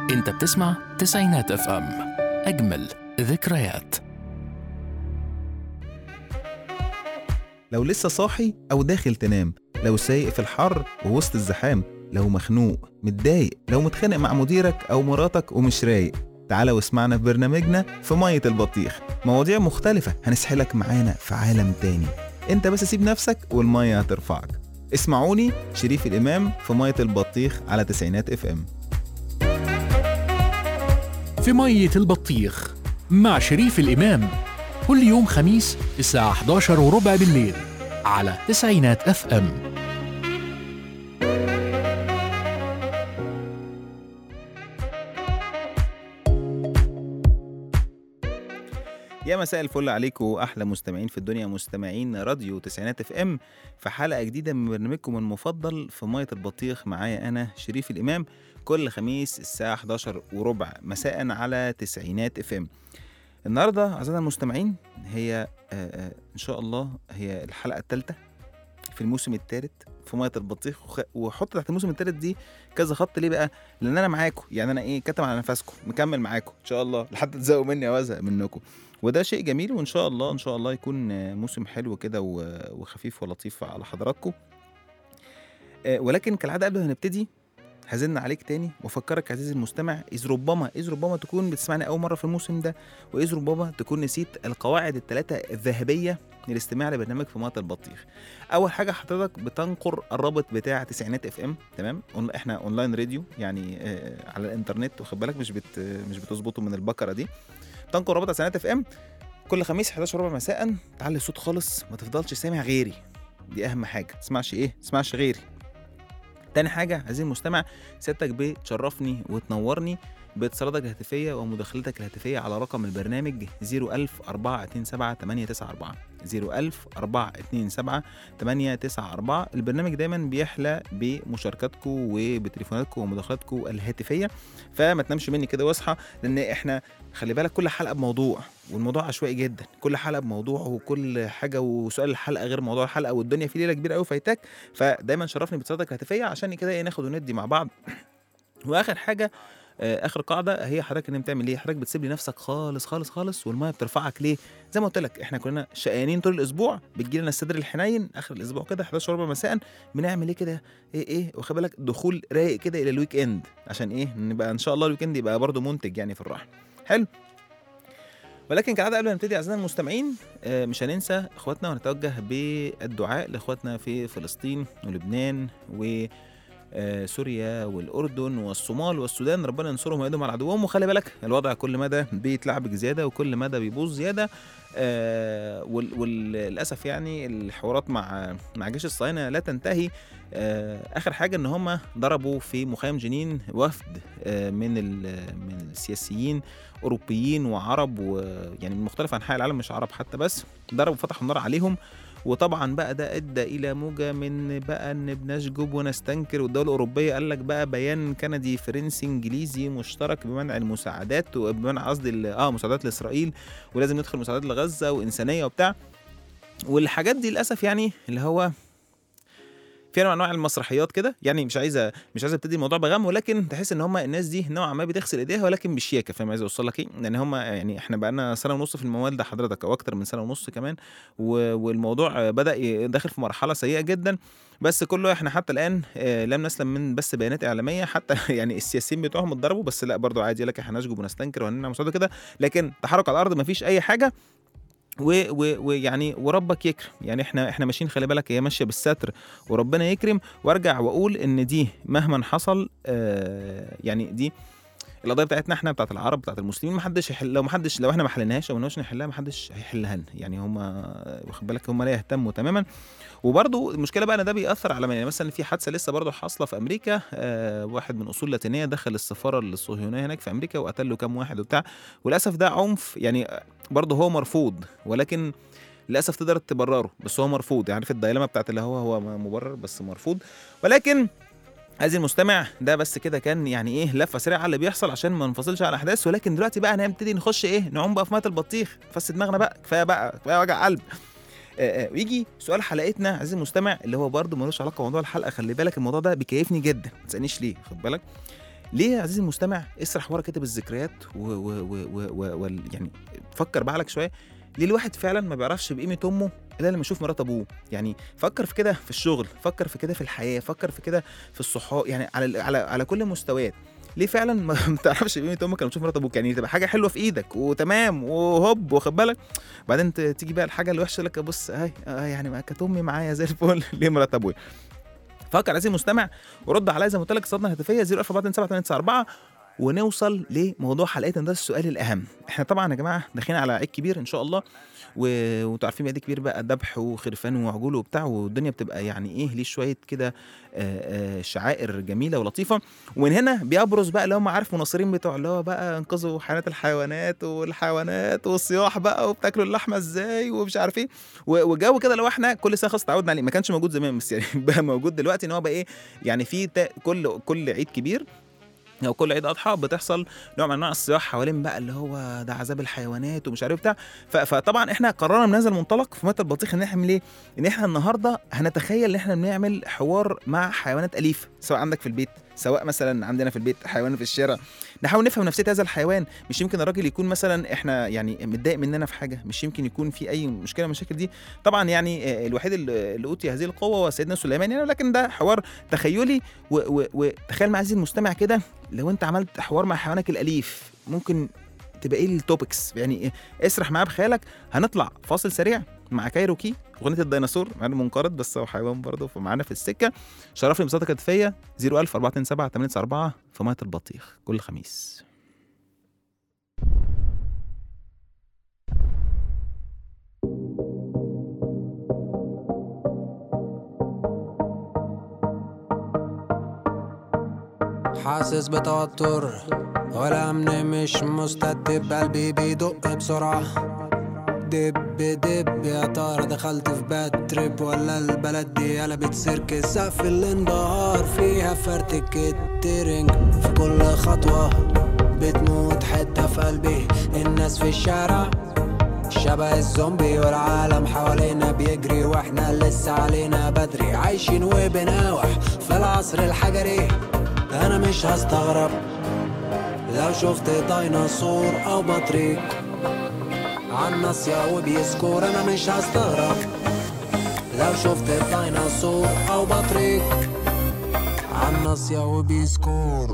انت بتسمع تسعينات اف ام اجمل ذكريات لو لسه صاحي أو داخل تنام لو سايق في الحر ووسط الزحام لو مخنوق متضايق لو متخانق مع مديرك أو مراتك ومش رايق تعالى واسمعنا في برنامجنا في مية البطيخ مواضيع مختلفة هنسحلك معانا في عالم تاني انت بس سيب نفسك والمية هترفعك اسمعوني شريف الإمام في مية البطيخ على تسعينات اف ام في مية البطيخ مع شريف الإمام كل يوم خميس الساعة 11 وربع بالليل على تسعينات اف ام يا مساء الفل عليكم احلى مستمعين في الدنيا مستمعين راديو تسعينات اف ام في حلقه جديده من برنامجكم المفضل في ميه البطيخ معايا انا شريف الامام كل خميس الساعه 11 وربع مساء على تسعينات اف ام النهارده اعزائنا المستمعين هي آه، آه، ان شاء الله هي الحلقه الثالثه في الموسم الثالث في ميه البطيخ وخ- وحط تحت الموسم الثالث دي كذا خط ليه بقى؟ لان انا معاكم يعني انا ايه كاتم على نفسكم مكمل معاكم ان شاء الله لحد تزهقوا مني او ازهق منكم وده شيء جميل وان شاء الله ان شاء الله يكون آه، موسم حلو كده و- وخفيف ولطيف على حضراتكم آه، ولكن كالعاده قبل ما نبتدي هزن عليك تاني وافكرك عزيزي المستمع اذ ربما اذ ربما تكون بتسمعني اول مره في الموسم ده واذ ربما تكون نسيت القواعد الثلاثه الذهبيه للاستماع لبرنامج في ميه البطيخ اول حاجه حضرتك بتنقر الرابط بتاع تسعينات اف ام تمام أون- احنا اونلاين راديو يعني آه، على الانترنت واخد بالك مش بت مش بتظبطه من البكره دي تنقر رابط تسعينات اف ام كل خميس 11 ربع مساء تعلي الصوت خالص ما تفضلش سامع غيري دي اهم حاجه تسمعش ايه تسمعش غيري تاني حاجة عزيزي المستمع سيادتك بتشرفني وتنورني باتصالاتك الهاتفية ومداخلتك الهاتفية على رقم البرنامج 01000 427 894 01000 427 894 البرنامج دايما بيحلى بمشاركاتكم وبتليفوناتكم ومداخلاتكم الهاتفية فما تنامش مني كده واصحى لان احنا خلي بالك كل حلقة بموضوع والموضوع عشوائي جدا كل حلقة بموضوع وكل حاجة وسؤال الحلقة غير موضوع الحلقة والدنيا في ليلة كبيرة قوي فايتاك فدايما شرفني باتصالاتك الهاتفيه عشان كده ايه ناخد وندي مع بعض واخر حاجه آه، اخر قاعده هي حضرتك ان بتعمل ايه حضرتك بتسيب لي نفسك خالص خالص خالص والميه بترفعك ليه زي ما قلت لك احنا كلنا شقيانين طول الاسبوع بتجي لنا الصدر الحنين اخر الاسبوع كده 11 ربع مساء بنعمل ايه كده ايه ايه واخد بالك دخول رايق كده الى الويك اند عشان ايه نبقى ان شاء الله الويك اند يبقى برضه منتج يعني في الراحه حلو ولكن كالعاده قبل ما نبتدي اعزائنا المستمعين آه، مش هننسى اخواتنا ونتوجه بالدعاء لاخواتنا في فلسطين ولبنان و آه، سوريا والاردن والصومال والسودان ربنا ينصرهم ويدهم على عدوهم وخلي بالك الوضع كل مدى بيتلعبك زياده وكل مدى بيبوظ زياده آه، وال- وللاسف يعني الحوارات مع مع جيش الصهاينه لا تنتهي آه، اخر حاجه ان هم ضربوا في مخيم جنين وفد آه، من ال- من السياسيين اوروبيين وعرب ويعني من مختلف انحاء العالم مش عرب حتى بس ضربوا فتحوا النار عليهم وطبعا بقى ده ادى الى موجه من بقى ان بنشجب ونستنكر والدول الاوروبيه قال لك بقى بيان كندي فرنسي انجليزي مشترك بمنع المساعدات وبمنع قصدي ال- اه مساعدات لاسرائيل ولازم ندخل مساعدات لغزه وانسانيه وبتاع والحاجات دي للاسف يعني اللي هو في نوع من انواع المسرحيات كده يعني مش عايزه مش عايزه ابتدي الموضوع بغم ولكن تحس ان هم الناس دي نوعا ما بتغسل ايديها ولكن بشياكه فاهم عايز اوصل لك ايه لان هم يعني احنا بقالنا سنه ونص في الموال ده حضرتك او اكتر من سنه ونص كمان و- والموضوع بدا ي- داخل في مرحله سيئه جدا بس كله احنا حتى الان آه، لم نسلم من بس بيانات اعلاميه حتى يعني السياسيين بتوعهم اتضربوا بس لا برضو عادي يقول لك احنا هنشجب ونستنكر وهنمنع مساعده كده لكن تحرك على الارض مفيش اي حاجه و- و- ويعني وربك يكرم يعني احنا احنا ماشيين خلي بالك هي ماشيه بالستر وربنا يكرم وارجع واقول ان دي مهما حصل آه يعني دي القضيه بتاعتنا احنا بتاعت العرب بتاعت المسلمين ما حدش يحل لو ما حدش لو احنا ما حليناهاش او ما قلناش نحلها ما حدش هيحلها لنا يعني هم واخد بالك هم لا يهتموا تماما وبرضو المشكله بقى ان ده بيأثر على يعني مثلا في حادثه لسه برضو حاصله في امريكا آه واحد من اصول لاتينيه دخل السفاره الصهيونيه هناك في امريكا وقتل له كام واحد وبتاع وللاسف ده عنف يعني برضه هو مرفوض ولكن للاسف تقدر تبرره بس هو مرفوض يعني عارف الدايلما بتاعت اللي هو هو مبرر بس مرفوض ولكن عايز المستمع ده بس كده كان يعني ايه لفه سريعه على اللي بيحصل عشان ما نفصلش على الاحداث ولكن دلوقتي بقى هنبتدي نخش ايه نعوم بقى في ميه البطيخ فس دماغنا بقى كفايه بقى كفايه وجع قلب آه، آه، ويجي سؤال حلقتنا عزيزي المستمع اللي هو برضه ملوش علاقه بموضوع الحلقه خلي بالك الموضوع ده بيكيفني جدا ما تسالنيش ليه خد بالك ليه يا عزيزي المستمع اسرح ورا كده بالذكريات و, و, و, و, و, و يعني فكر بعقلك شويه ليه الواحد فعلا ما بيعرفش بقيمه امه الا لما يشوف مرات ابوه يعني فكر في كده في الشغل فكر في كده في الحياه فكر في كده في الصحاب يعني على على على كل المستويات ليه فعلا ما بتعرفش قيمه امك لما تشوف مرات ابوك يعني تبقى حاجه حلوه في ايدك وتمام وهوب واخد بالك بعدين ت- تيجي بقى الحاجه الوحشه لك بص اهي آه يعني ما كانت امي معايا زي الفل ليه مرات ابويا فكر عزيزي المستمع ورد عليا زي ما قلت لك الصدمه الهاتفيه 01427 ونوصل لموضوع حلقتنا ده السؤال الاهم احنا طبعا يا جماعه داخلين على عيد كبير ان شاء الله و... وانتوا عارفين عيد كبير بقى ذبح وخرفان وعجول وبتاع والدنيا بتبقى يعني ايه ليه شويه كده آه، آه، شعائر جميله ولطيفه ومن هنا بيبرز بقى اللي هم عارف مناصرين بتوع اللي هو بقى انقذوا حيوانات الحيوانات والحيوانات والصياح بقى وبتاكلوا اللحمه ازاي ومش عارف ايه و- وجو كده لو احنا كل سنه خلاص اتعودنا عليه ما كانش موجود زمان بس يعني بقى موجود دلوقتي ان هو بقى ايه يعني في تا- كل كل عيد كبير او كل عيد اضحى بتحصل نوع من انواع الصياح حوالين بقى اللي هو ده عذاب الحيوانات ومش عارف بتاع ف- فطبعا احنا قررنا من هذا المنطلق في متى البطيخ ان احنا نعمل ايه؟ ان احنا النهارده هنتخيل ان احنا بنعمل حوار مع حيوانات اليفه سواء عندك في البيت سواء مثلا عندنا في البيت حيوان في الشارع نحاول نفهم نفسيه هذا الحيوان مش يمكن الراجل يكون مثلا احنا يعني متضايق مننا في حاجه مش يمكن يكون في اي مشكله من المشاكل دي طبعا يعني آه، الوحيد اللي اللي اوتي هذه القوه هو سيدنا سليمان يعني لكن ده حوار تخيلي و- و- وتخيل مع عزيزي المستمع كده لو انت عملت حوار مع حيوانك الاليف ممكن تبقى ايه التوبكس يعني إيه؟ اسرح معاه بخيالك هنطلع فاصل سريع مع كايروكي اغنيه الديناصور معانا منقرض بس هو حيوان برضه فمعانا في السكه شرفني بصوتك كتفيه 01000 427 894 في ميه البطيخ كل خميس حاسس بتوتر والأمن مش مستتب قلبي بيدق بسرعة دب دب يا ترى دخلت في باد تريب ولا البلد دي قلبت سيرك سقف الانبهار فيها فرتك الترنج في كل خطوة بتموت حتة في قلبي الناس في الشارع شبه الزومبي والعالم حوالينا بيجري واحنا لسه علينا بدري عايشين وبناوح في العصر الحجري انا مش هستغرب لو شفت ديناصور او بطريق عالناصية وبيسكور انا مش هستغرب لو شفت ديناصور او بطريق عالناصية وبيسكور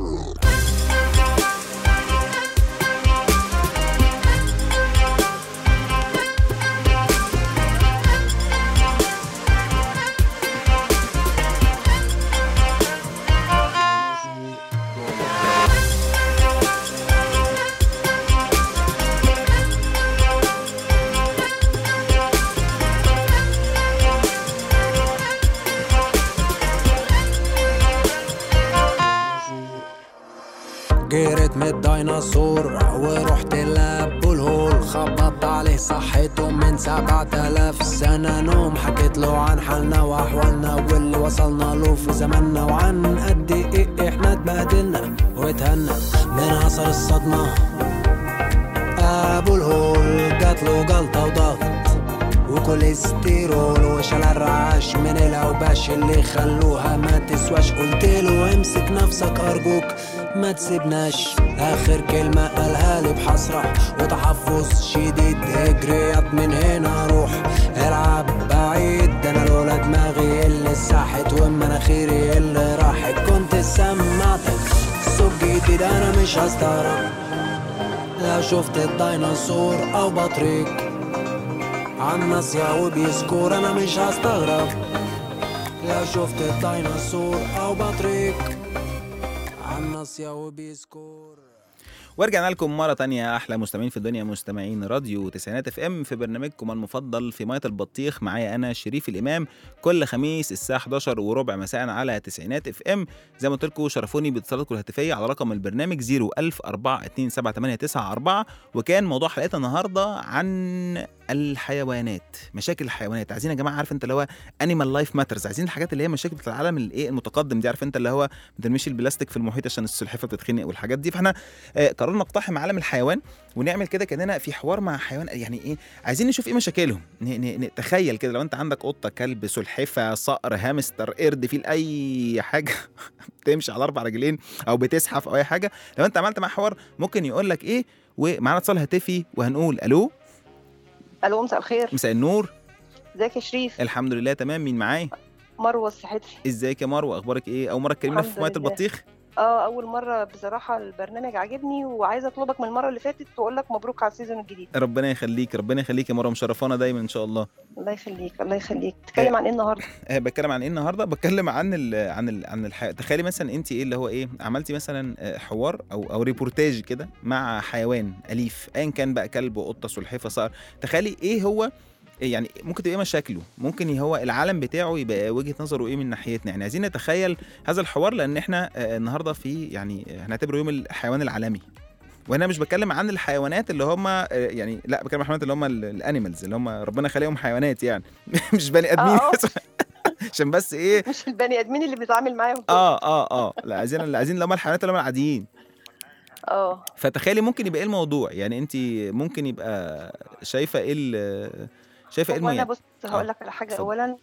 جريت من الديناصور ورحت لابو الهول خبطت عليه صحيته من سبعة آلاف سنة نوم حكيت له عن حالنا وأحوالنا واللي وصلنا له في زماننا وعن قد إيه إحنا اتبهدلنا واتهنا من أثر الصدمة أبو الهول جاتله جلطة وضغط وكوليسترول وشال الرعاش من الاوباش اللي خلوها ما تسواش قلت له امسك نفسك ارجوك ما تسيبناش اخر كلمة قالها لي بحسرة وتحفظ شديد اجريات من هنا روح العب بعيد ده انا لولا دماغي اللي ساحت ومناخيري اللي راحت كنت سمعتك صوت جديد انا مش هستغرب لو شفت الديناصور او بطريق عالناصية وبيسكور انا مش هستغرب لو شفت الديناصور او بطريق عالناصية وبيسكور ورجعنا لكم مرة تانية أحلى مستمعين في الدنيا مستمعين راديو تسعينات اف ام في برنامجكم المفضل في مية البطيخ معايا أنا شريف الإمام كل خميس الساعة 11 وربع مساء على تسعينات اف ام زي ما قلت لكم شرفوني باتصالاتكم الهاتفية على رقم البرنامج 01000 427 894 وكان موضوع حلقتنا النهاردة عن الحيوانات مشاكل الحيوانات عايزين يا جماعه عارف انت اللي هو انيمال لايف ماترز عايزين الحاجات اللي هي مشاكل بتاع العالم الايه المتقدم دي عارف انت اللي هو ما ترميش البلاستيك في المحيط عشان السلحفاه بتتخنق والحاجات دي فاحنا آه، قررنا نقتحم عالم الحيوان ونعمل كده كاننا في حوار مع حيوان يعني ايه عايزين نشوف ايه مشاكلهم ن- ن- نتخيل كده لو انت عندك قطه كلب سلحفاه صقر هامستر قرد فيل اي حاجه بتمشي على اربع رجلين او بتزحف او اي حاجه لو انت عملت معاه حوار ممكن يقول لك ايه ومعانا اتصال هاتفي وهنقول الو الو مساء الخير مساء النور ازيك يا شريف الحمد لله تمام مين معايا مروه السحتري ازيك يا مروه اخبارك ايه اول مره تكلمينا في الحمد ميه لله. البطيخ اه اول مره بصراحه البرنامج عاجبني وعايزه اطلبك من المره اللي فاتت واقول لك مبروك على السيزون الجديد ربنا يخليك ربنا يخليك يا مروه مشرفانا دايما ان شاء الله الله يخليك الله يخليك تتكلم عن ايه النهارده أه بتكلم عن ايه النهارده بتكلم عن ال عن ال عن الحي... تخيلي مثلا انت ايه اللي هو ايه عملتي مثلا آه، حوار او او ريبورتاج كده مع حيوان اليف ايا كان بقى كلب وقطه سلحفاه صقر تخيلي ايه هو إيه يعني ممكن تبقى ايه مشاكله ممكن هو العالم بتاعه يبقى وجهه نظره ايه من ناحيتنا يعني عايزين نتخيل هذا الحوار لان احنا آه، النهارده في يعني آه، هنعتبره يوم الحيوان العالمي وهنا مش بتكلم عن الحيوانات اللي هم آه، يعني لا بتكلم عن الحيوانات اللي هم ال- الانيمالز اللي هم ربنا خليهم حيوانات يعني مش بني ادمين آه. عشان بس ايه مش البني ادمين اللي بيتعامل معاهم دول. اه اه اه لا عايزين اللي عايزين اللي هم الحيوانات اللي هم العاديين اه فتخيلي ممكن يبقى ايه الموضوع يعني انت ممكن يبقى شايفه ايه ال- شايفه ايه وانا المهم بص هقول لك على حاجه اتفضل. اولا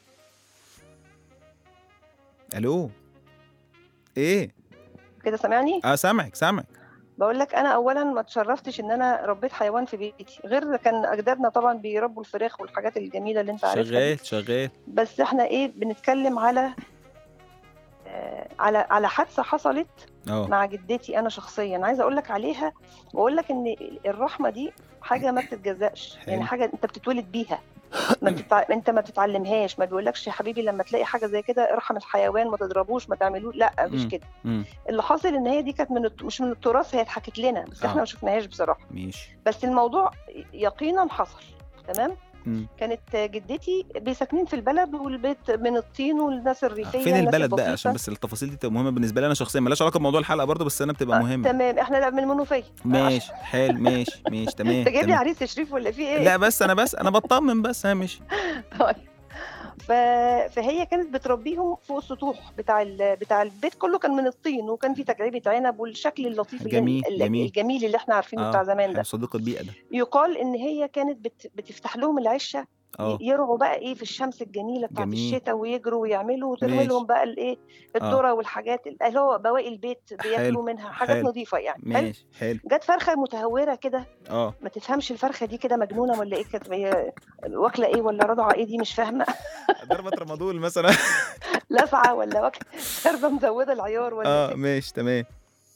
الو ايه كده سامعني اه سامعك سامعك بقول لك انا اولا ما اتشرفتش ان انا ربيت حيوان في بيتي غير كان اجدادنا طبعا بيربوا الفراخ والحاجات الجميله اللي انت عارفها دي. شغال شغال بس احنا ايه بنتكلم على آه، على على حادثه حصلت اه مع جدتي انا شخصيا عايزه اقول لك عليها واقول لك ان الرحمه دي حاجه ما بتتجزأش يعني حلو. حاجه انت بتتولد بيها ما بتتع... انت ما بتتعلمهاش ما بيقولكش يا حبيبي لما تلاقي حاجه زي كده ارحم الحيوان ما تضربوش ما تعملوش لا مش مم. كده مم. اللي حاصل ان هي دي كانت من الت... مش من التراث هي اتحكت لنا بس آه. احنا ما شفناهاش بصراحه ماشي بس الموضوع يقينا حصل تمام مم. كانت جدتي بيساكنين في البلد والبيت من الطين والناس الريفيه فين الناس البلد بقى البسيطة. عشان بس التفاصيل دي تبقى مهمه بالنسبه لي انا شخصيا مالهاش علاقه بموضوع الحلقه برضه بس انا بتبقى آه، مهمه تمام احنا لا من المنوفيه ماشي حلو ماشي ماشي تمام انت جايب لي تمام. عريس تشريف ولا في ايه؟ لا بس انا بس انا بطمن بس ها ماشي طيب. ف... فهي كانت بتربيهم فوق السطوح بتاع ال... بتاع البيت كله كان من الطين وكان في تجربه عنب والشكل اللطيف اللي- جميل، ال- جميل. الجميل اللي احنا عارفينه اه بتاع زمان ده صديق البيئه ده يقال ان هي كانت بت... بتفتح لهم العشه اه يرعوا بقى ايه في الشمس الجميله بتاعت جميل. الشتاء ويجروا ويعملوا وترمي ماشي. لهم بقى الايه الذره والحاجات اللي هو بواقي البيت بياكلوا منها حاجات حلو. نظيفه يعني حلو ماشي حلو جت فرخه متهوره كده اه ما تفهمش الفرخه دي كده مجنونه ولا ايه كانت هي واكله ايه ولا رضعه ايه دي مش فاهمه ضربه رمادول مثلا لسعه ولا واكله شاربه مزوده العيار ولا اه إيه؟ ماشي تمام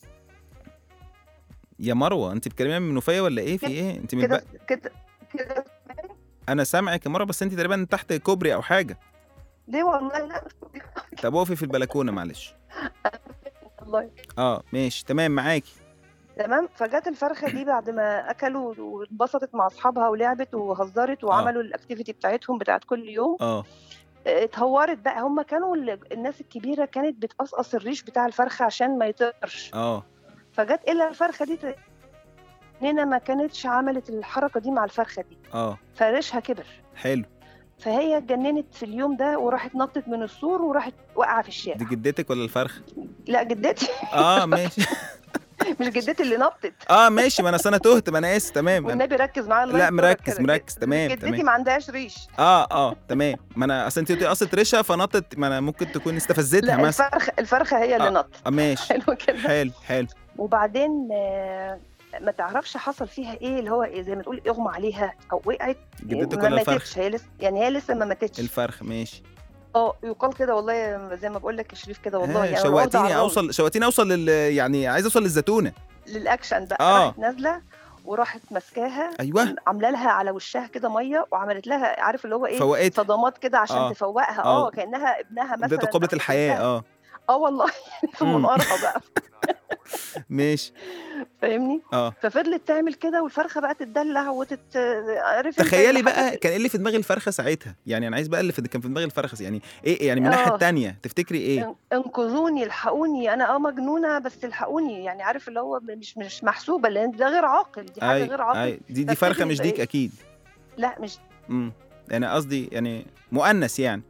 يا مروه انت بتكلميني من منوفيه ولا ايه في كده- ايه انت من كده بق... كده كده انا سامعك يا مروه بس انت تقريبا تحت كوبري او حاجه ليه والله لا طب اقفي في البلكونه معلش والله اه ماشي تمام معاكي تمام فجت الفرخه دي بعد ما اكلوا واتبسطت مع اصحابها ولعبت وهزرت وعملوا الاكتيفيتي بتاعتهم بتاعت كل يوم اه اتهورت بقى هم كانوا ال- الناس الكبيره كانت بتقصقص الريش بتاع الفرخه عشان ما يطيرش اه فجت الا الفرخه دي ت- نينا ما كانتش عملت الحركه دي مع الفرخه دي اه فريشها كبر حلو فهي اتجننت في اليوم ده وراحت نطت من السور وراحت واقعه في الشارع دي جدتك ولا الفرخ لا جدتي اه ماشي مش جدتي اللي نطت اه ماشي ما انا أصل انا تهت ما انا اسف تمام أنا... والنبي ركز معايا الله لا يسترك مركز كده. مركز تمام جدتي تمام ما عندهاش ريش اه اه تمام ما انا اصل انت قلتي قصه ريشه فنطت ما انا ممكن تكون استفزتها لا مثلا الفرخه الفرخه هي اللي آه. نطت آه ماشي حلو كده حلو حلو وبعدين آه، ما تعرفش حصل فيها ايه اللي هو إيه زي ما تقول اغمى عليها او وقعت جدتك ما ولا الفرخ ماتتش هي لسه يعني هي لسه ما ماتتش الفرخ ماشي اه يقال كده والله زي ما بقول لك يا شريف كده والله آه يعني أنا قلت على شوقتيني الرغم اوصل شوقتيني اوصل لل يعني عايز اوصل للزتونه للاكشن بقى آه. راحت نازله وراحت ماسكاها ايوه عامله لها على وشها كده ميه وعملت لها عارف اللي هو ايه فوقت صدمات كده عشان آه. تفوقها آه. اه كانها ابنها مثلا اديته قبله تحت الحياه رجلها. اه اه والله في مم. منقارها بقى ماشي فاهمني اه ففضلت تعمل كده والفرخه بقى تتدلع وتت عارف انت تخيلي الحاجات بقى كان ايه اللي في دماغ الفرخه ساعتها يعني انا عايز بقى اللي في كان في دماغ الفرخه يعني ايه يعني من الناحيه آه. التانية تفتكري ايه ان- انقذوني الحقوني انا اه مجنونه بس الحقوني يعني عارف اللي هو مش مش محسوبه لان ده غير عاقل دي حاجه اي غير عاقل اي دي دي فبتجري فرخه مش في ديك إيه؟ اكيد لا مش امم يعني قصدي يعني مؤنث يعني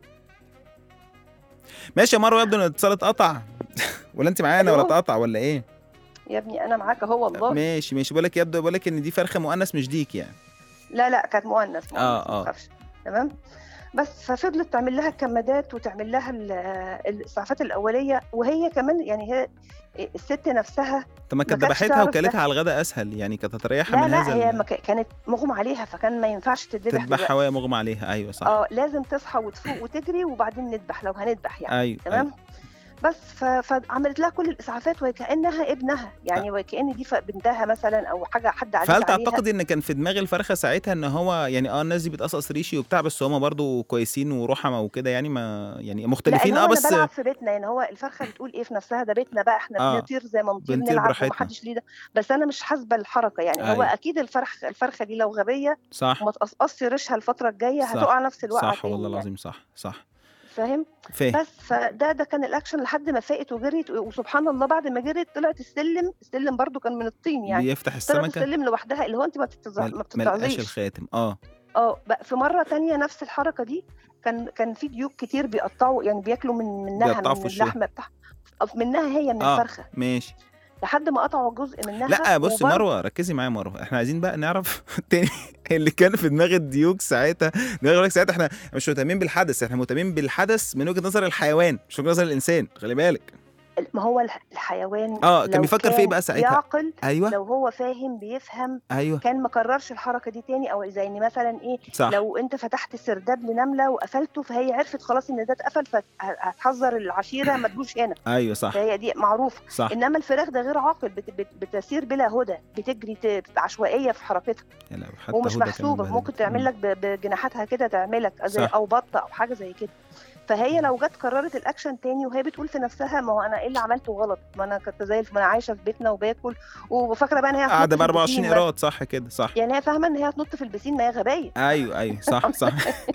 ماشي يا مروه يبدو ان الاتصال اتقطع ولا انت معانا ولا ألو؟ اتقطع ولا ايه يا ابني انا معاك اهو والله ماشي ماشي بقول لك يبدو بقول لك ان دي فرخه مؤنث مش ديك يعني لا لا كانت مؤنث آه، مؤنث، آه. ما تخافش تمام بس ففضلت تعمل لها الكمادات وتعمل لها ال- الاسعافات الاوليه وهي كمان يعني هي الست نفسها طب ما كانت ما كانتش ذبحتها تعرف وكلتها ده. على الغداء اسهل يعني كانت هتريحها لا من لا هذا هي ال- ما ك- كانت مغمى عليها فكان ما ينفعش تذبح تذبحها دلوقتي وهي مغمى عليها ايوه صح اه لازم تصحى وتفوق وتجري وبعدين نذبح لو هنذبح يعني ايوه تمام أيوة. بس ف... فعملت لها كل الاسعافات وكانها ابنها يعني وكان دي ف- بنتها مثلا او حاجه حد عزيز فهل عليها تعتقدي ان كان في دماغ الفرخه ساعتها ان هو يعني اه الناس دي بتقصقص ريشي وبتاع بس هم برضو كويسين ورحمه وكده يعني ما يعني لا مختلفين إن اه هو بس انا بلعب في بيتنا يعني هو الفرخه بتقول ايه في نفسها ده بيتنا بقى احنا آه، بنطير زي ما نطير بنطير نلعب براحتنا. ومحدش ليه ده بس انا مش حاسبه الحركه يعني هو أيوة. اكيد الفرخ الفرخه دي لو غبيه صح وما تقصقصش ريشها الفتره الجايه صح، هتقع نفس الوقعه صح تاني والله يعني. العظيم صح صح فاهم فاهم بس فده ده كان الاكشن لحد ما فاقت وجريت وسبحان الله بعد ما جريت طلعت السلم السلم برضو كان من الطين يعني بيفتح طلعت السمكه السلم لوحدها اللي هو انت ما بتتزع... ما ما لقاش بتتعظيش الخاتم اه اه بقى في مره تانية نفس الحركه دي كان كان في ديوك كتير بيقطعوا يعني بياكلوا من منها بيقطعوا في من وشها. اللحمه بتاعها منها هي من اه الفرخه ماشي لحد ما قطعوا جزء منها لا بصي وبرضه- مروه ركزي معايا مروه احنا عايزين بقى نعرف تاني اللي كان في دماغ الديوك ساعتها دماغ الديوك ساعتها احنا مش مهتمين بالحدث احنا مهتمين بالحدث من وجهه نظر الحيوان مش من وجهه نظر الانسان خلي بالك ما هو الح- الحيوان اه كان لو بيفكر في ايه بقى ساعتها يعقل ايوه لو هو فاهم بيفهم ايوه كان ما كررش الحركه دي تاني او زي ان مثلا ايه صح لو انت فتحت سرداب لنمله وقفلته فهي عرفت خلاص ان ده اتقفل فهتحذر العشيره ما تجوش هنا ايوه صح فهي دي معروفه صح انما الفراخ ده غير عاقل بت بت بتسير بلا هدى بتجري ت- عشوائيه في حركتها يا لا حتى ومش هدى كمان محسوبه بهدلت. ممكن تعمل مم. لك ب- بجناحاتها كده تعملك زي صح. او بطه او حاجه زي كده فهي لو جت قررت الاكشن تاني وهي بتقول في نفسها ما هو انا ايه اللي عملته غلط ما انا كنت زي الف- ما انا عايشه في بيتنا وباكل وفاكره بقى ان هي هتنط قاعده ب في 24 البسين بس. ايراد صح كده صح يعني هي فاهمه ان هي هتنط في البسين ما هي غبيه ايوه ايوه صح صح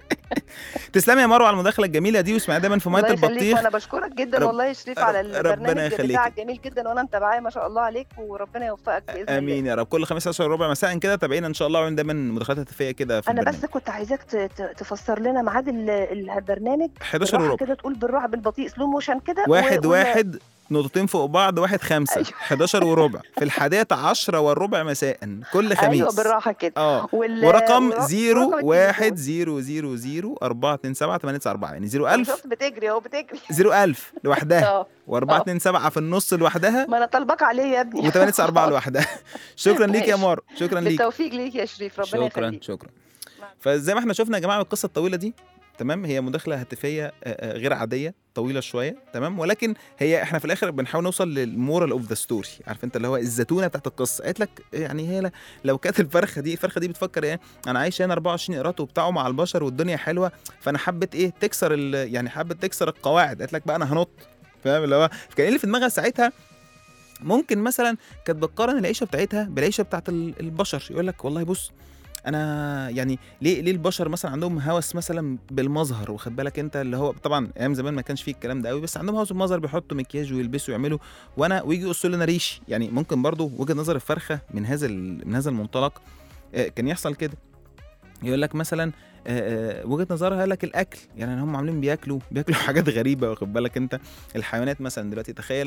تسلمي يا مروه على المداخله الجميله دي واسمعي دايما في ميه الله يخليك البطيخ وانا بشكرك جدا رب- والله يا شريف رب- على ربنا البرنامج يخليك. بتاعك جميل جدا وانا متابعاه ما شاء الله عليك وربنا يوفقك باذن الله امين يا رب كل خميس 10 ربع مساء كده تابعينا ان شاء الله وعندنا دايما مداخلات هاتفيه كده في انا البرنامج بس كنت عايزاك ت- ت- تفسر لنا ميعاد ال- ال- البرنامج 11 بالراحه وربع كده تقول بالراحه بالبطيء سلو موشن كده واحد و- واحد نقطتين فوق بعض واحد خمسة أيوة. 11 وربع في الحادية عشرة والربع مساء كل خميس ايوه بالراحه كده اه وال... ورقم ورق- زيرو ورقم واحد التليفون. زيرو زيرو زيرو أربعة اتنين سبعة تمانية تسعة أربعة يعني زيرو أنا ألف شفت بتجري اهو بتجري زيرو ألف لوحدها اه وأربعة آه. اتنين سبعة في النص لوحدها ما انا طالباك عليه يا ابني وتمانية تسعة أربعة لوحدها شكرا ليك يا ماشي. مار شكرا ليك بالتوفيق ليك يا شريف ربنا شكرا يخليك شكرا مع فزي ما احنا شفنا يا جماعه القصه الطويله دي تمام هي مداخله هاتفيه آه، آه، غير عاديه طويله شويه تمام ولكن هي احنا في الاخر بنحاول نوصل للمورال اوف ذا ستوري عارف انت اللي هو الزتونه بتاعت القصه قالت لك يعني هي ل- لو كانت الفرخه دي الفرخه دي بتفكر ايه انا عايش هنا 24 قيراط وبتاعه مع البشر والدنيا حلوه فانا حبت ايه تكسر ال- يعني حبت تكسر القواعد قالت لك بقى انا هنط فاهم اللي هو كان إيه اللي في دماغها ساعتها ممكن مثلا كانت بتقارن العيشه بتاعتها بالعيشه بتاعت ال- البشر يقول لك والله بص انا يعني ليه ليه البشر مثلا عندهم هوس مثلا بالمظهر واخد بالك انت اللي هو طبعا ايام زمان ما كانش فيه الكلام ده قوي بس عندهم هوس بالمظهر بيحطوا مكياج ويلبسوا ويعملوا وانا ويجي يقصوا لنا ريش يعني ممكن برضو وجهه نظر الفرخه من هذا ال- من هذا المنطلق آه، كان يحصل كده يقول لك مثلا آه، آه، وجهه نظرها قال لك الاكل يعني هم عاملين بياكلوا بياكلوا حاجات غريبه واخد بالك انت الحيوانات مثلا دلوقتي تخيل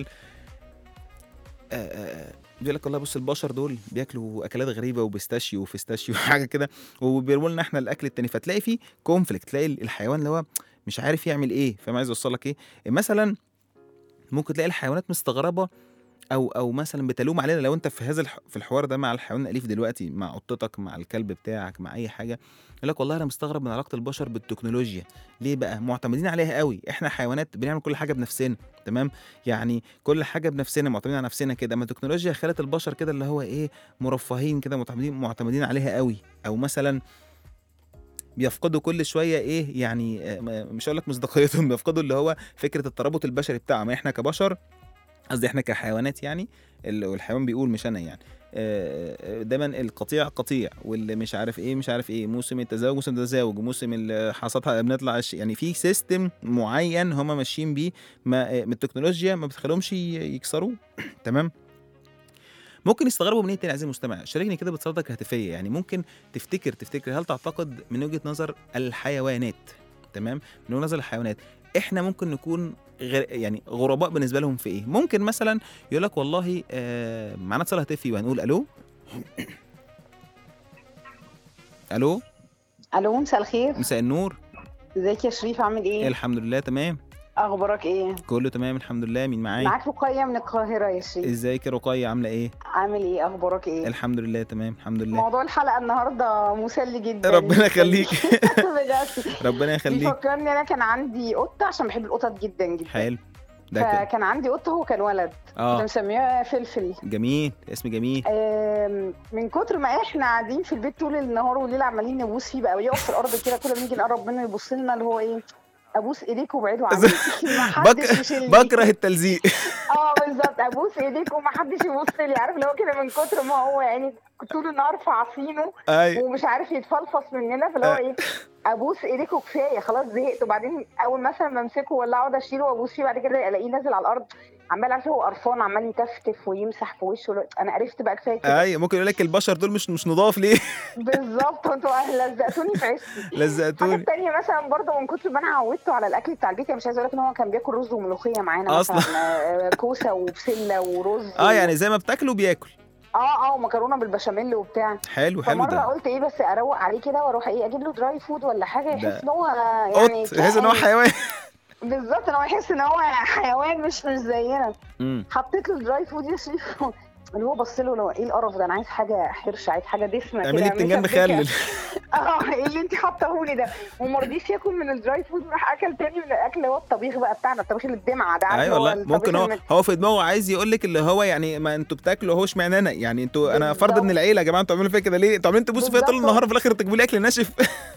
آه، آه، بيقول لك والله بص البشر دول بياكلوا اكلات غريبه وبيستاشيو وفيستاشيو وحاجه كده وبيرموا لنا احنا الاكل التاني فتلاقي في كونفليكت تلاقي الحيوان اللي هو مش عارف يعمل ايه فاهم عايز اوصل لك ايه مثلا ممكن تلاقي الحيوانات مستغربه او او مثلا بتلوم علينا لو انت في هذا الح... في الحوار ده مع الحيوان الاليف دلوقتي مع قطتك مع الكلب بتاعك مع اي حاجه يقول لك والله انا مستغرب من علاقه البشر بالتكنولوجيا ليه بقى معتمدين عليها قوي احنا حيوانات بنعمل كل حاجه بنفسنا تمام يعني كل حاجه بنفسنا معتمدين على نفسنا كده اما التكنولوجيا خلت البشر كده اللي هو ايه مرفهين كده معتمدين معتمدين عليها قوي او مثلا بيفقدوا كل شويه ايه يعني آه، م- مش هقول لك مصداقيتهم بيفقدوا اللي هو فكره الترابط البشري بتاعهم احنا كبشر قصدي احنا كحيوانات يعني ال- والحيوان بيقول مش انا يعني آه، آه، دايما القطيع قطيع واللي مش عارف ايه مش عارف ايه موسم التزاوج موسم التزاوج موسم الحصاد بنطلع الش- يعني في سيستم معين هم ماشيين بيه ما آه، من التكنولوجيا ما بتخليهمش ي- يكسروه تمام ممكن يستغربوا من ايه تاني عزيزي المستمع شاركني كده باتصالاتك الهاتفيه يعني ممكن تفتكر تفتكر هل تعتقد من وجهه نظر الحيوانات تمام من وجهه نظر الحيوانات احنا ممكن نكون غير يعني غرباء بالنسبه لهم في ايه ممكن مثلا يقول لك والله آه معانا اتصال هاتفي وهنقول الو الو الو مساء الخير مساء النور ازيك يا شريف عامل ايه الحمد لله تمام اخبارك ايه كله تمام الحمد لله مين معايا معاك رقيه من القاهره يا شريف ازيك يا رقية عامله ايه عامل ايه اخبارك ايه الحمد لله تمام الحمد لله موضوع الحلقه النهارده مسلي جدا ربنا يخليك. بجد ربنا يخليك بيفكرني انا كان عندي قطه عشان بحب القطط جدا جدا حلو ده كده فكان عندي قطه هو كان ولد كنت اه مسميه فلفل جميل اسم جميل آم، من كتر ما احنا قاعدين في البيت طول النهار والليل عمالين نبوس فيه بقى يقف في الارض كده كل ما نيجي نقرب منه يبص لنا اللي هو ايه ابوس ايديك وابعدوا عني ما حدش بك... يشيلني بكره التلزيق اه بالظبط ابوس ايديك وما حدش يبص لي عارف اللي هو كده من كتر ما هو يعني طول النهار في عصينه اي ومش عارف يتفلفص مننا فاللي هو ايه ابوس ايديك وكفايه خلاص زهقت وبعدين اول مثلا ما امسكه ولا اقعد اشيله وابوس فيه بعد كده الاقيه نازل على الارض عمال عارف هو قرفان عمال يتفتف ويمسح في وشه لا، انا عرفت بقى كفايه كده اي ممكن يقول لك البشر دول مش مش نضاف ليه بالظبط انتوا لزقتوني في عشتي حاجة لزقتوني تانية مثلا برضه من كتر ما انا عودته على الاكل بتاع البيت يعني مش عايزه اقول لك ان هو كان بياكل رز وملوخيه معانا أصلاً. مثلا آه، كوسه وبسله ورز اه يعني زي ما بتاكله بياكل اه اه ومكرونه بالبشاميل وبتاع حلو حلو فمره ده قلت ايه بس اروق عليه كده واروح ايه اجيب له دراي فود ولا حاجه ده يحس ان هو يعني قط تحس ان هو حيوان بالظبط ان هو يحس ان هو حيوان مش مش زينا مم. حطيت له دراي فود يا شريف اللي هو بص له لو ايه القرف ده انا عايز حاجه حرشه عايز حاجه دسمه كده اعملي بتنجان مسبكة. مخلل اه ايه اللي انت حاطاه لي ده وما رضيش ياكل من الدراي فود وراح اكل تاني من الاكل اللي هو الطبيخ بقى بتاعنا الطبيخ اللي الدمعه ده عارف ايوه اللي هو والله الطبيخ ممكن هو المت- هو في دماغه عايز يقول لك اللي هو يعني ما انتوا بتاكلوا اهو اشمعنى انا يعني انتوا انا فرد بالظبط. من العيله يا جماعه انتوا بتعملوا فيا كده ليه؟ انتوا عاملين تبوسوا فيا طول بالظبط. النهار وفي الاخر تجيبوا لي اكل ناشف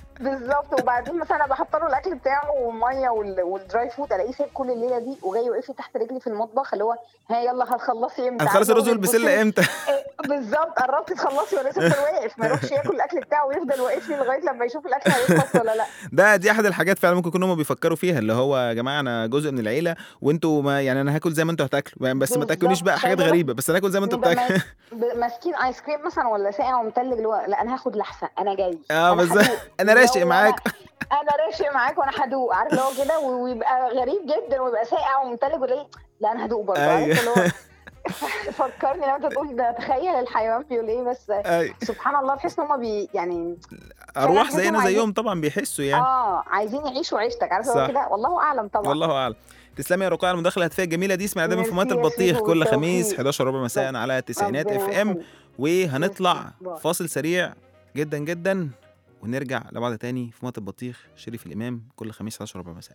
بالظبط وبعدين مثلا انا بحط له الاكل بتاعه والميه وال- والدراي فود الاقيه سايب كل الليله دي وجاي واقف لي تحت رجلي في المطبخ اللي هو ها يلا هتخلصي امتى هتخلص عارفة هو الرز بيبص والبسله لي- امتى؟ إيه، بالظبط قربتي تخلصي ولا لسه واقف ما يروحش ياكل الاكل بتاعه ويفضل واقف لي لغايه لما يشوف الاكل هيخلص ولا لا ده دي احد الحاجات فعلا ممكن يكونوا هم بيفكروا فيها اللي هو يا جماعه انا جزء من العيله وانتوا ما يعني انا هاكل زي ما انتوا هتاكلوا يعني بس ما بالظبط. تاكلونيش بقى حاجات فاهمة؟ غريبه بس انا هاكل زي ما انتوا نبقى بتاكلوا ب- ماسكين ايس كريم مثلا ولا ساقع ومتلج اللي هو لا انا هاخد لحسه انا جاي اه أنا بالظبط هدوق. انا راشق اللي هو معاك أنا- انا راشق معاك وانا هدوق عارف اللي هو كده و- ويبقى غريب جدا ويبقى ساقع ومتلج ولا لا انا هدوق برضه أيوة. عارف اللي هو فكرني لما انت تقول ده تخيل الحيوان بيقول ايه بس أي. سبحان الله تحس ان هم بي يعني ارواح تحس إنهم زينا عايزين- زيهم طبعا بيحسوا يعني اه عايزين يعيشوا عيشتك عارف اللي صح. هو كده والله اعلم طبعا والله اعلم تسلمي يا رقية على المداخله الهاتفيه الجميله دي اسمع دايما في ميرسي مات يا البطيخ سيدي كل والتوفيق. خميس 11 ربع مساء على تسعينات ربنا اف ام يخليك. وهنطلع ميرسي. باي. فاصل سريع جدا جدا ونرجع لبعض تاني في مات البطيخ شريف الامام كل خميس 11 ربع مساء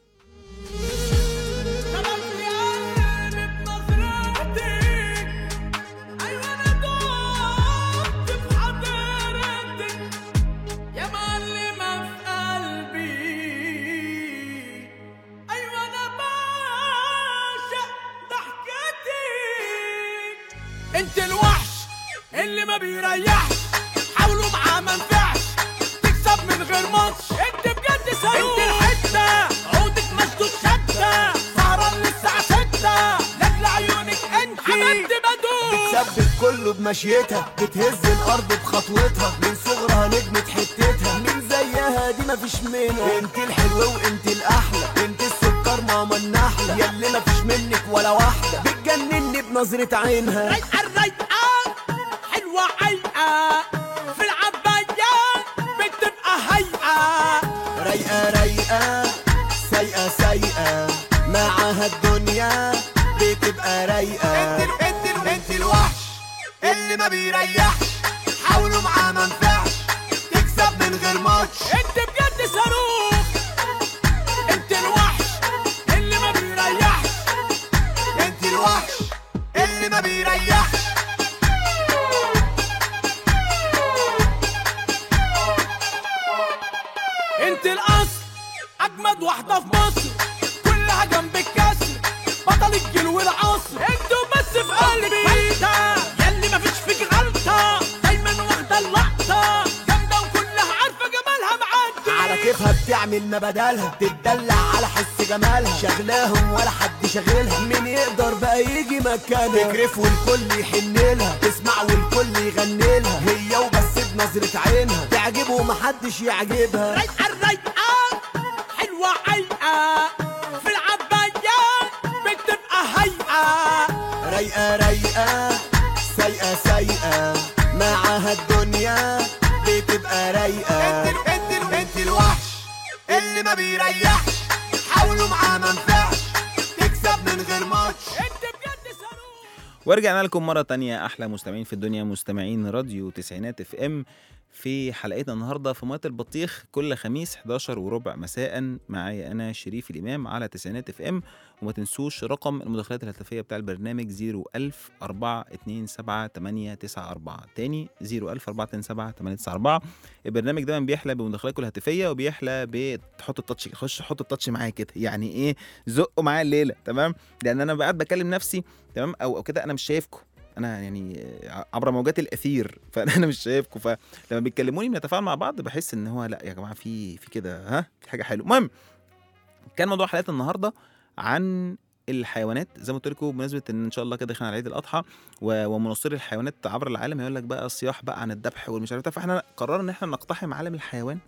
يا معلمة في قلبي أيوة أنا بعشق ضحكتك أنت الوحش اللي ما بيريحش حاولوا معاه ما نفعش تكسب من غير ماتش أنت بجد صاروخ أنت الحتة عودك مشدود شدة سهران للساعة ستة لاجل عيونك أنت عملت بدوخ بتثبت كله بمشيتها بتهز الارض بخطوتها من صغرها نجمة حتتها من زيها دي مفيش منها انت الحلوة وانت الاحلى انت السكر ماما النحلة ياللي مفيش منك ولا واحدة بتجنني بنظرة عينها رايقة الرايقة حلوة عيقة في العباية بتبقى هيئة رايقة رايقة سايقة سايقة معاها الدنيا بتبقى رايقة انت انت انت الوحش اللي ما بيريحش حاولوا معاه ما نفعش تكسب من غير ماتش انت بجد صاروخ انت الوحش اللي ما بيريحش انت الوحش اللي ما بيريحش انت الاصل اجمد واحدة في مصر كلها جنب الكسر بطل الجيل والعصر انتوا بس في قلبي فايدة ياللي مفيش فيك غلطة دايما واخدة اللقطة جامدة وكلها عارفة جمالها معدي على كيفها بتعمل ما بدالها تتدلع على حس جمالها شغلاهم ولا حد شاغلها مين يقدر بقى يجي مكانها تكرف والكل يحن لها تسمع والكل يغني لها هي وبس بنظرة عينها تعجبه ومحدش يعجبها رايقة الرايقة حلوة عيقة في العباية بتبقى هيئة رايقة رايقة سايقة سايقة معاها الدنيا بتبقى رايقة انت انت انت الوحش اللي ما بيريحش حاولوا معاه ما نفعش تكسب من غير ماتش انت بجد صاروخ ورجعنا لكم مرة تانية أحلى مستمعين في الدنيا مستمعين راديو تسعينات اف ام في حلقتنا النهاردة في مية البطيخ كل خميس 11 وربع مساء معايا أنا شريف الإمام على تسعينات اف ام وما تنسوش رقم المداخلات الهاتفية بتاع البرنامج 01000 427 894 تاني 01000 427 894 البرنامج دايما بيحلى بمداخلاتكم الهاتفية وبيحلى بتحط التاتش خش حط التاتش معايا كده يعني ايه زقوا معايا الليلة تمام لأن أنا قاعد بكلم نفسي تمام او او كده انا مش شايفكم انا يعني عبر موجات الاثير فانا مش شايفكم فلما بيتكلموني بنتفاعل مع بعض بحس ان هو لا يا جماعه في في كده ها في حاجه حلوه المهم كان موضوع حلقه النهارده عن الحيوانات زي ما قلت لكم بمناسبه ان ان شاء الله كده داخلين على عيد الاضحى و- ومناصري الحيوانات عبر العالم هيقول لك بقى الصياح بقى عن الذبح والمش عارف إيه. فاحنا قررنا ان احنا نقتحم عالم الحيوان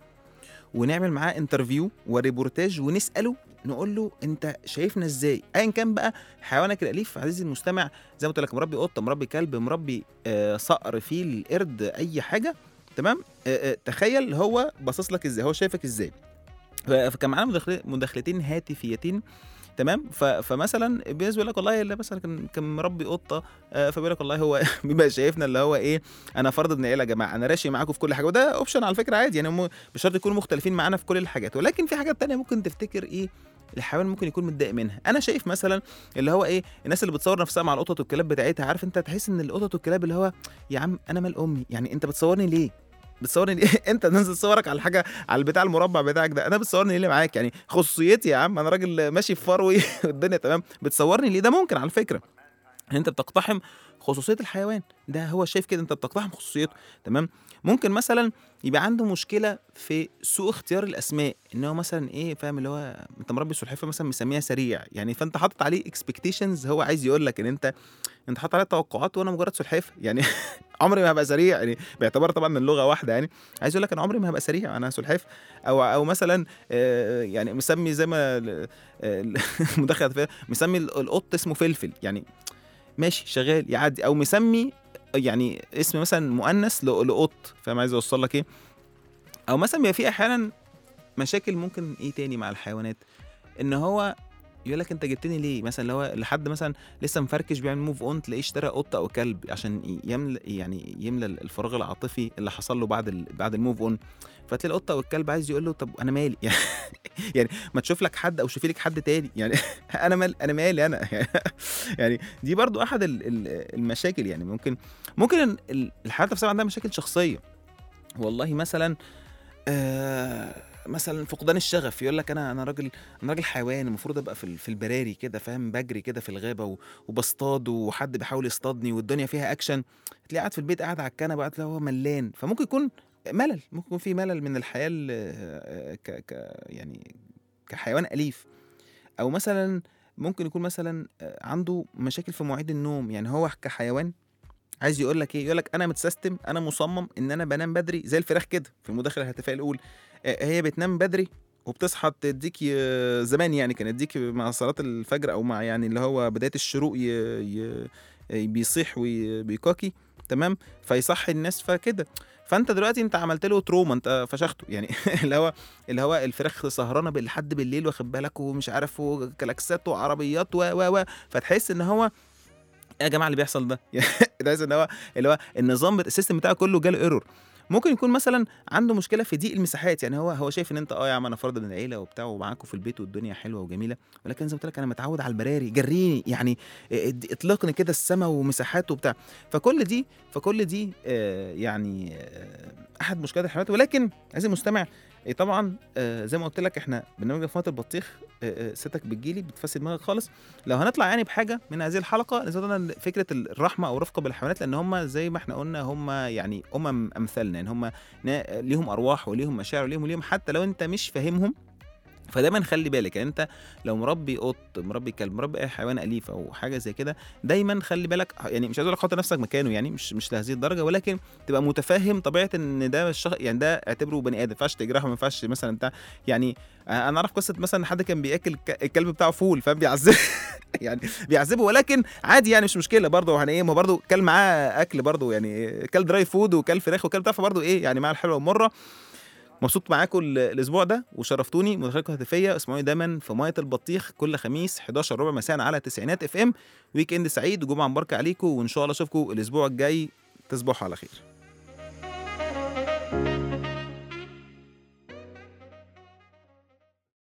ونعمل معاه انترفيو وريبورتاج ونساله نقول له انت شايفنا ازاي ايا كان بقى حيوانك الاليف عزيزي المستمع زي ما قلت لك مربي قطه مربي كلب مربي آه صقر فيل قرد اي حاجه تمام آه آه تخيل هو باصص لك ازاي هو شايفك ازاي ف- فكان معانا مداخل- مداخلتين هاتفيتين تمام ف... فمثلا بالنسبه لك والله اللي مثلا كان كان مربي قطه آه فبيقول لك والله هو بيبقى شايفنا اللي هو ايه انا فرد ابن عيله يا جماعه انا راشي معاكم في كل حاجه وده اوبشن على فكره عادي يعني هم مش شرط يكونوا مختلفين معانا في كل الحاجات ولكن في حاجات تانية ممكن تفتكر ايه الحيوان ممكن يكون متضايق منها انا شايف مثلا اللي هو ايه الناس اللي بتصور نفسها مع القطط والكلاب بتاعتها عارف انت تحس ان القطط والكلاب اللي هو يا عم انا مال امي يعني انت بتصورني ليه بتصورني ليه انت نزل صورك على الحاجه على البتاع المربع بتاعك ده انا بتصورني ليه معاك يعني خصوصيتي يا عم انا راجل ماشي في فروي والدنيا تمام بتصورني ليه ده ممكن على فكره انت بتقتحم خصوصيه الحيوان ده هو شايف كده انت بتقتحم خصوصيته تمام ممكن مثلا يبقى عنده مشكله في سوء اختيار الاسماء ان هو مثلا ايه فاهم اللي هو انت مربي سلحفاه مثلا مسميها سريع يعني فانت حاطط عليه اكسبكتيشنز هو عايز يقول لك ان انت انت حاطط عليه توقعات وانا مجرد سلحفاه يعني عمري ما هبقى سريع يعني باعتبار طبعا ان اللغه واحده يعني عايز اقول لك انا عمري ما هبقى سريع انا سلحفاه او او مثلا آه، يعني مسمي زي ما ال- ال- المداخله الهاتفية، مسمي ال- القط اسمه فلفل يعني ماشي شغال يعدي او مسمي يعني اسم مثلا مؤنث ل- لقط فاهم عايز اوصل لك ايه او مثلا بيبقى في احيانا مشاكل ممكن ايه تاني مع الحيوانات ان هو يقول لك انت جبتني ليه مثلا لو هو لحد مثلا لسه مفركش بيعمل موف اون تلاقيه اشترى قطه او كلب عشان يملى يعني يملى الفراغ العاطفي اللي حصل له بعد ال... بعد الموف اون فتلاقي القطه او الكلب عايز يقول له طب انا مالي يعني ما تشوف لك حد او شوفي لك حد تاني يعني انا مال انا مالي انا يعني دي برضو احد ال- ال- المشاكل يعني ممكن ممكن ال- الحيوانات نفسها عندها مشاكل شخصيه والله مثلا آه مثلا فقدان الشغف يقول لك انا انا راجل انا راجل حيوان المفروض ابقى في ال- في البراري كده فاهم بجري كده في الغابه و- وبصطاد وحد بيحاول يصطادني والدنيا فيها اكشن تلاقيه قاعد في البيت قاعد على الكنبه قاعد هو ملان فممكن يكون ملل ممكن يكون في ملل من الحياه ال- آه، ك ك يعني كحيوان اليف او مثلا ممكن يكون مثلا آه، عنده مشاكل في مواعيد النوم يعني هو كحيوان عايز يقول لك ايه يقول لك انا متسيستم انا مصمم ان انا بنام بدري زي الفراخ كده في المداخله الهاتفيه الاولى آه، هي بتنام بدري وبتصحى تديك ي- زمان يعني كان يديك مع صلاه الفجر او مع يعني اللي هو بدايه الشروق ي... ي... بيصيح وبيكاكي تمام فيصحي الناس فكده فانت دلوقتي انت عملت له تروما انت فشخته يعني اللي هو اللي هو الفراخ سهرانه بال- لحد بالليل واخد بالك ومش عارف وكلاكسات وعربيات و و و فتحس ان هو ايه يا جماعه اللي بيحصل ده تحس ان هو اللي هو النظام بت- السيستم بتاعه كله جاله ايرور ممكن يكون مثلا عنده مشكله في ضيق المساحات يعني هو هو شايف ان انت اه يا عم انا فرد من العيله وبتاع ومعاكم في البيت والدنيا حلوه وجميله ولكن زي ما قلت لك انا متعود على البراري جريني يعني اه، اد- اطلقني كده السماء ومساحات وبتاع فكل دي فكل دي آه يعني آه احد مشكلات الحيوانات ولكن عايز المستمع إيه طبعا آه زي ما قلت لك احنا برنامج فات البطيخ آه آه، ستك بتجيلي بتفسد دماغك خالص لو هنطلع يعني بحاجه من هذه الحلقه لازم قلنا فكره الرحمه او الرفقه بالحيوانات لان هم زي ما احنا قلنا هم يعني امم امثالنا يعني هم نا- ليهم ارواح وليهم مشاعر وليهم وليهم حتى لو انت مش فاهمهم فدايما خلي بالك يعني انت لو مربي قط مربي كلب مربي اي حيوان اليف او حاجه زي كده دايما خلي بالك يعني مش عايز اقول لك حط نفسك مكانه يعني مش مش لهذه الدرجه ولكن تبقى متفهم طبيعه ان ده الشخص يعني ده اعتبره بني ادم ما ينفعش تجرحه ما ينفعش مثلا بتاع يعني انا اعرف قصه مثلا حد كان بياكل ك- الكلب بتاعه فول فاهم بيعذبه يعني بيعذبه ولكن عادي يعني مش مشكله برضه يعني ايه ما برضه كل معاه اكل برضه يعني كل دراي فود وكل فراخ وكل بتاع فبرضه ايه يعني مع الحلوه والمره مبسوط معاكم ال- الاسبوع ده وشرفتوني مداخلتكم هاتفيه اسمعوني دايما في ميه البطيخ كل خميس 11 ربع مساء على تسعينات اف ام ويك اند سعيد وجمعه مباركه عليكم وان شاء الله اشوفكم الاسبوع الجاي تصبحوا على خير